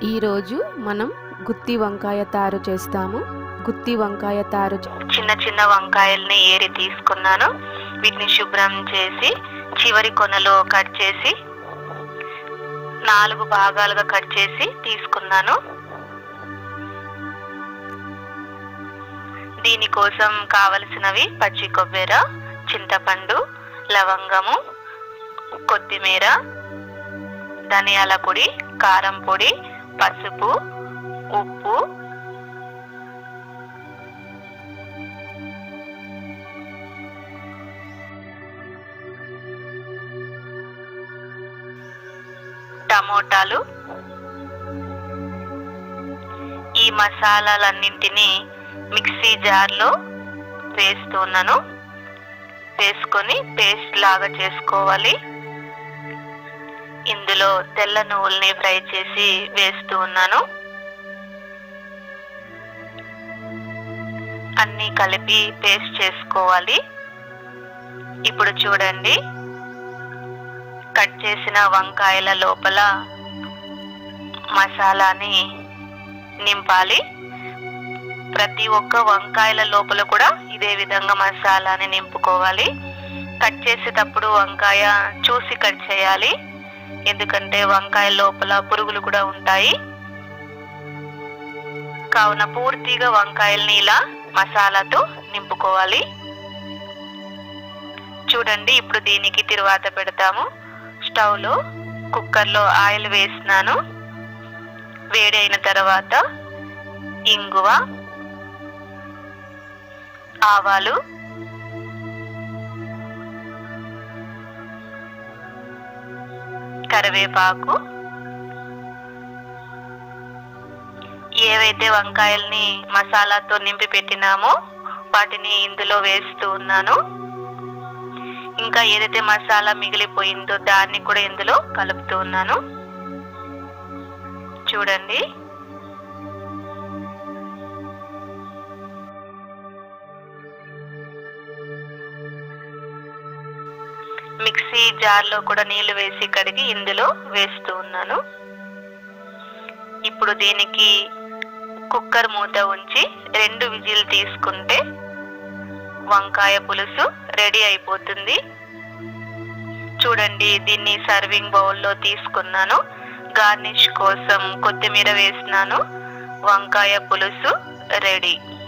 ఈరోజు మనం గుత్తి వంకాయ తారు చేస్తాము గుత్తి వంకాయ తారు చే- చిన్న చిన్న వంకాయల్ని ఏరి తీసుకున్నాను వీటిని శుభ్రం చేసి చివరి కొనలో కట్ చేసి నాలుగు భాగాలుగా కట్ చేసి తీసుకున్నాను దీనికోసం కావలసినవి పచ్చి కొబ్బరి చింతపండు లవంగము కొత్తిమీర ధనియాల పొడి కారం పొడి పసుపు ఉప్పు టమోటాలు ఈ మసాలాలన్నింటినీ మిక్సీ జార్లో వేస్తున్నాను వేసుకొని పేస్ట్ లాగా చేసుకోవాలి ఇందులో తెల్ల నువ్వుల్ని ఫ్రై చేసి వేస్తూ ఉన్నాను అన్నీ కలిపి పేస్ట్ చేసుకోవాలి ఇప్పుడు చూడండి కట్ చేసిన వంకాయల లోపల మసాలాని నింపాలి ప్రతి ఒక్క వంకాయల లోపల కూడా ఇదే విధంగా మసాలాని నింపుకోవాలి కట్ చేసేటప్పుడు వంకాయ చూసి కట్ చేయాలి ఎందుకంటే వంకాయ లోపల పురుగులు కూడా ఉంటాయి కావున పూర్తిగా వంకాయల్ని ఇలా మసాలాతో నింపుకోవాలి చూడండి ఇప్పుడు దీనికి తిరువాత పెడతాము స్టవ్లో కుక్కర్లో ఆయిల్ వేసినాను వేడి అయిన తర్వాత ఇంగువ ఆవాలు కరివేపాకు ఏవైతే వంకాయల్ని మసాలాతో నింపి పెట్టినామో వాటిని ఇందులో వేస్తూ ఉన్నాను ఇంకా ఏదైతే మసాలా మిగిలిపోయిందో దాన్ని కూడా ఇందులో కలుపుతూ ఉన్నాను చూడండి మిక్సీ జార్లో కూడా నీళ్లు వేసి కడిగి ఇందులో వేస్తూ ఉన్నాను ఇప్పుడు దీనికి కుక్కర్ మూత ఉంచి రెండు విజిల్ తీసుకుంటే వంకాయ పులుసు రెడీ అయిపోతుంది చూడండి దీన్ని సర్వింగ్ బౌల్లో తీసుకున్నాను గార్నిష్ కోసం కొత్తిమీర వేసినాను వంకాయ పులుసు రెడీ